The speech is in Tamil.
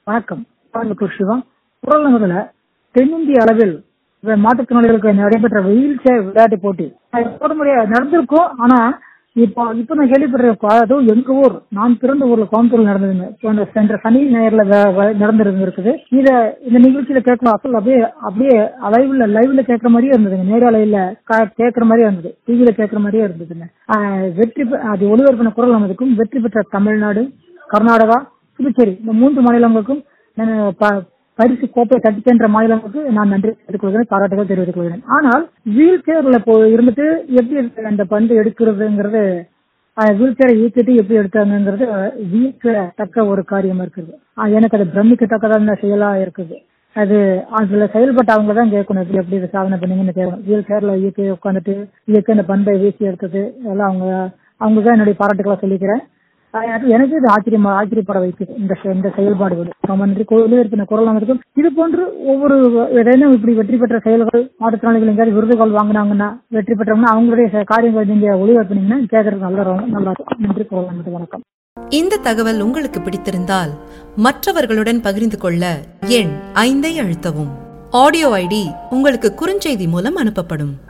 வணக்கம் கோயம்புத்தூர் சிவா குரல் முதல்ல தென்னிந்திய அளவில் வே- மாற்றுத்திறனாளிகளுக்கு நடைபெற்ற வீல் சேர் விளையாட்டு போட்டி அது போட முடியாது நடந்திருக்கும் ஆனா இப்போ இப்போ நான் கேள்விப்பட்டிருக்கேன் அதுவும் எங்க ஊர் நான் பிறந்த ஊர்ல கோயம்புத்தூர்ல நடந்ததுங்க இப்போ இந்த சென்ற சனி ஞாயிறுல வே- வே- நடந்திருந்து இருக்குது இத இந்த நிகழ்ச்சியில கேட்கலாம் அசல் அப்படியே அப்படியே லைவ்ல லைவ்ல கேட்கற மாதிரியே இருந்ததுங்க நேரலையில கேட்கற மாதிரியே இருந்தது டிவியில கேட்கற மாதிரியே இருந்ததுங்க ஆஹ் வெற்றி பெ- அது ஒளிபரப்பின குரல் நமதுக்கும் வெற்றி பெற்ற தமிழ்நாடு கர்நாடகா புதுச்சேரி இந்த மூன்று மாநிலங்களுக்கும் நான் ப- பரிசு கோப்பை தட்டி சென்ற மாநிலங்களுக்கு நான் நன்றி தெரிவித்துக் கொள்கிறேன் பாராட்டுகள் தெரிவித்துக் கொள்கிறேன் ஆனால் வீல் சேர்ல போ இருந்துட்டு எப்படி இருக்கு அந்த பந்து எடுக்கிறதுங்கிறது வீல் சேரை இயக்கிட்டு எப்படி எடுத்தாங்கிறது வியக்கத்தக்க ஒரு காரியமா இருக்குது ஆஹ் எனக்கு அது பிரமிக்கத்தக்கதான செயலா இருக்குது அது அதுல செயல்பட்ட அவங்க தான் கேட்கணும் எப்படி எப்படி இதை சாதனை பண்ணீங்கன்னு கேட்கணும் வீல் சேர்ல இயக்கி உட்காந்துட்டு இயக்க அந்த பந்தை வீசி எடுத்தது அதெல்லாம் அவங்க அவங்க தான் என்னுடைய பாராட்டுகளை சொல்லிக்கிறேன் ஆஹ் அது எனக்கு இது ஆச்சரியமா ஆச்சரியப்பட வைக்குது இந்த செ- இந்த செயல்பாடுகள் ரொம்ப நன்றி ஒளிபரப்பின குரல் அமைக்கும் இது போன்று ஒவ்வொரு ஏதேனும் இப்படி வெற்றி பெற்ற செயல்கள் மாற்றுத்திறனாளிகள் எங்கேயாவது விருதுகள் வாங்கினாங்கன்னா வெற்றி பெற்றவங்கன்னா அவங்களுடைய செ- காரியங்கள் நீங்க ஒளிபரப்பினீங்கன்னா கேட்கறதுக்கு நல்லா இருக்கும். நல்லா இருக்கும் நன்றி குரல் அமைக்கும் வணக்கம் இந்த தகவல் உங்களுக்கு பிடித்திருந்தால் மற்றவர்களுடன் பகிர்ந்து கொள்ள எண் ஐந்தை அழுத்தவும் ஆடியோ ஐடி உங்களுக்கு குறுஞ்செய்தி மூலம் அனுப்பப்படும்